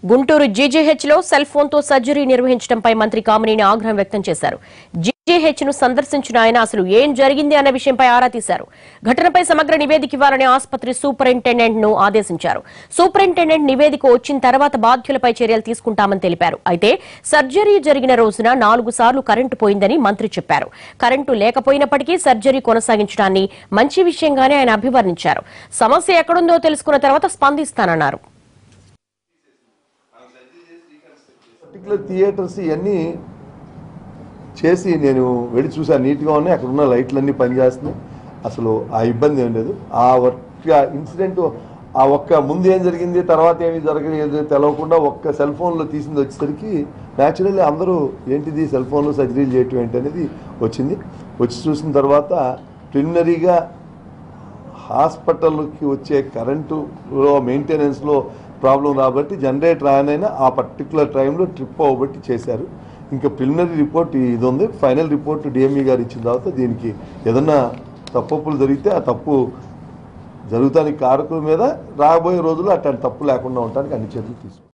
Guntur GGH లో cell phone తో surgery నిర్వహించడంపై మంత్రి కామినేని ఆగ్రహం వ్యక్తం చేశారు జీజీహెచ్ ను సందర్శించిన ఆయన అసలు ఏం జరిగింది అన్న విషయంపై ఆరా తీశారు ఘటనపై సమగ్ర నివేదిక ఇవ్వాలని ఆసుపత్రి సూపరింటెండెంట్ ను ఆదేశించారు సూపరింటెండెంట్ నివేదిక వచ్చిన తర్వాత బాధ్యులపై చర్యలు తీసుకుంటామని తెలిపారు అయితే సర్జరీ జరిగిన రోజున నాలుగు సార్లు కరెంటు పోయిందని మంత్రి చెప్పారు కరెంటు లేకపోయినప్పటికీ సర్జరీ కొనసాగించడాన్ని మంచి విషయంగానే ఆయన అభివర్ణించారు సమస్య ఎక్కడుందో తెలుసుకున్న తర్వాత స్పందిస్తానన్నారు పర్టికులర్ థియేటర్స్ ఇవన్నీ చేసి నేను వెళ్ళి చూసాను నీట్గా ఉన్నాయి అక్కడ ఉన్న లైట్లన్నీ పనిచేస్తున్నాయి అసలు ఆ ఇబ్బంది ఏం లేదు ఆ వర్క్ ఇన్సిడెంట్ ఆ ఒక్క ముందు ఏం జరిగింది తర్వాత ఏమి జరగలేదు తెలవకుండా ఒక్క సెల్ ఫోన్లో తీసింది వచ్చేసరికి న్యాచురల్లీ అందరూ ఏంటిది సెల్ ఫోన్లో సర్జరీలు చేయటం ఏంటి అనేది వచ్చింది వచ్చి చూసిన తర్వాత ప్రిలిమినరీగా హాస్పిటల్కి వచ్చే కరెంటులో మెయింటెనెన్స్లో ప్రాబ్లం కాబట్టి జనరేటర్ ఆయనైనా ఆ పర్టికులర్ టైంలో ట్రిప్ అవ్వబట్టి చేశారు ఇంకా ప్రిలిమినరీ రిపోర్ట్ ఇది ఉంది ఫైనల్ రిపోర్ట్ డిఎంఈ గారు ఇచ్చిన తర్వాత దీనికి ఏదన్నా తప్పులు జరిగితే ఆ తప్పు జరుగుతానికి కారకుల మీద రాబోయే రోజుల్లో అట్లాంటి తప్పు లేకుండా ఉండడానికి అన్ని చర్యలు తీసుకుంటాం